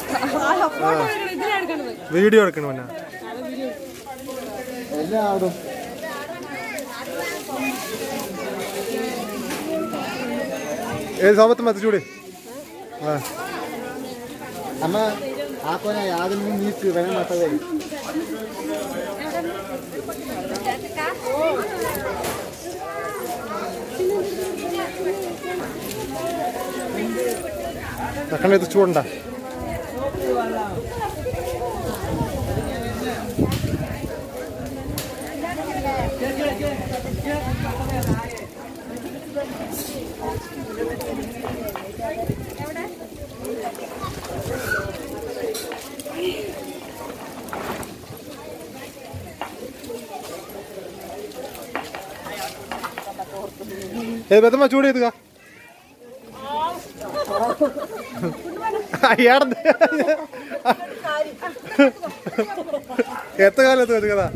video എടുക്കണം പിന്നെ എല്ലാവരും ഏത് സോപത്ത് മത്തിച്ചൂടി ആ അമ്മ ആക്കോനെ യാതൊന്നും നീക്ക് വേണം മട്ടതേ തക്കണ്ട ഇത് ചൂടണ്ട ഏ ബെത്തമ്മ ചൂട് ചെയ്തുക അയാടത് എത്ര കാലത്ത് വരും കഥ